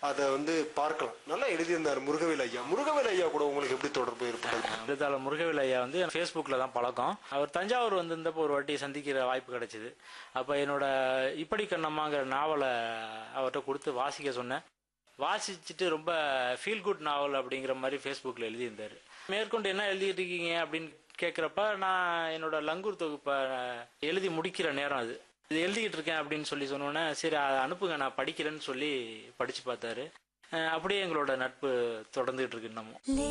அதை வந்து பார்க்கலாம் நல்லா எழுதியிருந்தார் முருகவேல் ஐயா முருகவேல் ஐயா கூட உங்களுக்கு எப்படி தொடர்பு ஏற்பட்டது எழுத்தாளர் முருகவேல் ஐயா வந்து ஃபேஸ்புக்கில் தான் பழக்கம் அவர் தஞ்சாவூர் வந்திருந்தப்போ ஒரு வாட்டி சந்திக்கிற வாய்ப்பு கிடைச்சிது அப்போ என்னோட இப்படி கண்ணம்மாங்கிற நாவலை அவர்கிட்ட கொடுத்து வாசிக்க சொன்னேன் வாசிச்சுட்டு ரொம்ப ஃபீல் குட் நாவல் அப்படிங்கிற மாதிரி ஃபேஸ்புக்கில் எழுதியிருந்தார் மேற்கொண்டு என்ன எழுதிட்டு இருக்கீங்க அப்படின்னு கேட்குறப்ப நான் என்னோட லங்கூர் தொகுப்பை எழுதி முடிக்கிற நேரம் அது இது எழுதிக்கிட்டு இருக்கேன் அப்படின்னு சொல்லி சொன்னோன்னே சரி அதை அனுப்புங்க நான் படிக்கிறேன்னு சொல்லி படித்து பார்த்தாரு அஹ் அப்படியே எங்களோட நட்பு தொடர்ந்துகிட்டு இருக்கு இன்னமும் லே